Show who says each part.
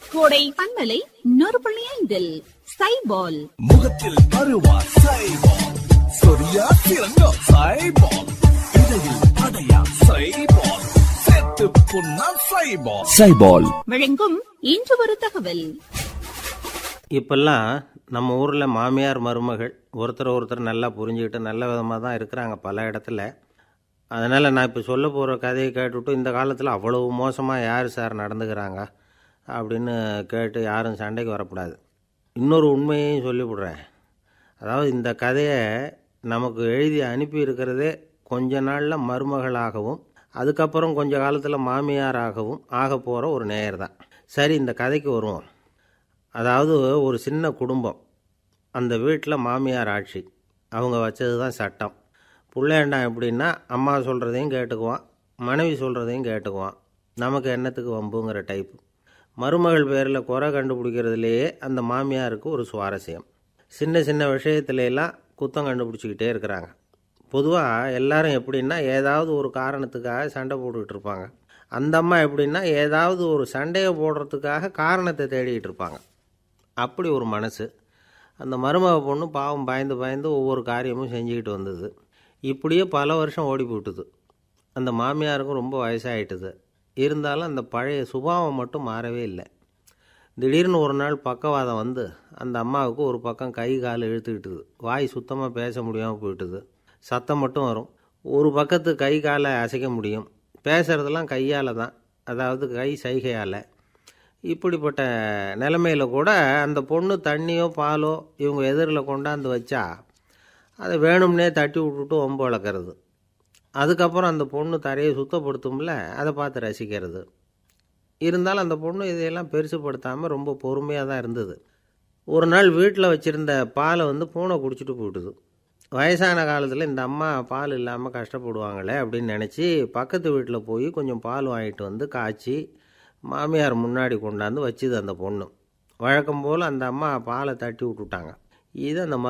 Speaker 1: கோடை பண்பலை நூறு புள்ளி ஐந்தில் சைபால்
Speaker 2: முகத்தில் அருவா சைபால் சொரியா சிறங்கோ சைபால் இடையில் அடையா சைபால் செத்து புண்ணா சைபால் சைபால்
Speaker 1: வழங்கும் இன்று ஒரு தகவல்
Speaker 3: இப்பெல்லாம் நம்ம ஊரில் மாமியார் மருமகள் ஒருத்தர் ஒருத்தர் நல்லா புரிஞ்சுக்கிட்டு நல்ல விதமாக தான் இருக்கிறாங்க பல இடத்துல அதனால் நான் இப்போ சொல்ல போகிற கதையை கேட்டுவிட்டு இந்த காலத்தில் அவ்வளவு மோசமாக யார் சார் நடந்துக்கிறாங்க அப்படின்னு கேட்டு யாரும் சண்டைக்கு வரக்கூடாது இன்னொரு உண்மையையும் சொல்லிவிடுறேன் அதாவது இந்த கதையை நமக்கு எழுதி அனுப்பி இருக்கிறதே கொஞ்ச நாளில் மருமகளாகவும் அதுக்கப்புறம் கொஞ்ச காலத்தில் மாமியாராகவும் ஆக போகிற ஒரு நேயர் தான் சரி இந்த கதைக்கு வருவோம் அதாவது ஒரு சின்ன குடும்பம் அந்த வீட்டில் மாமியார் ஆட்சி அவங்க வச்சது தான் சட்டம் புள்ளையண்டான் எப்படின்னா அம்மா சொல்கிறதையும் கேட்டுக்குவான் மனைவி சொல்கிறதையும் கேட்டுக்குவான் நமக்கு என்னத்துக்கு வம்புங்கிற டைப்பு மருமகள் பேரில் குறை கண்டுபிடிக்கிறதுலையே அந்த மாமியாருக்கு ஒரு சுவாரஸ்யம் சின்ன சின்ன விஷயத்துல எல்லாம் குத்தம் கண்டுபிடிச்சிக்கிட்டே இருக்கிறாங்க பொதுவாக எல்லாரும் எப்படின்னா ஏதாவது ஒரு காரணத்துக்காக சண்டை போட்டுக்கிட்டு இருப்பாங்க அந்த அம்மா எப்படின்னா ஏதாவது ஒரு சண்டையை போடுறதுக்காக காரணத்தை தேடிக்கிட்டு இருப்பாங்க அப்படி ஒரு மனசு அந்த மருமக பொண்ணு பாவம் பயந்து பயந்து ஒவ்வொரு காரியமும் செஞ்சுக்கிட்டு வந்தது இப்படியே பல வருஷம் ஓடி போட்டுது அந்த மாமியாருக்கும் ரொம்ப வயசாயிட்டுது இருந்தாலும் அந்த பழைய சுபாவம் மட்டும் மாறவே இல்லை திடீர்னு ஒரு நாள் பக்கவாதம் வந்து அந்த அம்மாவுக்கு ஒரு பக்கம் கை கால் இழுத்துக்கிட்டுது வாய் சுத்தமாக பேச முடியாமல் போயிட்டுது சத்தம் மட்டும் வரும் ஒரு பக்கத்து கை காலை அசைக்க முடியும் பேசுகிறதெல்லாம் கையால் தான் அதாவது கை சைகையால் இப்படிப்பட்ட நிலைமையில் கூட அந்த பொண்ணு தண்ணியோ பாலோ இவங்க எதிரில் கொண்டாந்து வச்சா அதை வேணும்னே தட்டி விட்டுட்டு ஒம்பு வளர்க்குறது அதுக்கப்புறம் அந்த பொண்ணு தரையை சுத்தப்படுத்தும்ல அதை பார்த்து ரசிக்கிறது இருந்தாலும் அந்த பொண்ணு இதையெல்லாம் பெருசுப்படுத்தாமல் ரொம்ப பொறுமையாக தான் இருந்தது ஒரு நாள் வீட்டில் வச்சுருந்த பாலை வந்து பூனை குடிச்சிட்டு போயிட்டுது வயசான காலத்தில் இந்த அம்மா பால் இல்லாமல் கஷ்டப்படுவாங்களே அப்படின்னு நினச்சி பக்கத்து வீட்டில் போய் கொஞ்சம் பால் வாங்கிட்டு வந்து காய்ச்சி மாமியார் முன்னாடி கொண்டாந்து வச்சுது அந்த பொண்ணு வழக்கம் போல் அந்த அம்மா பாலை தட்டி விட்டுட்டாங்க இது அந்த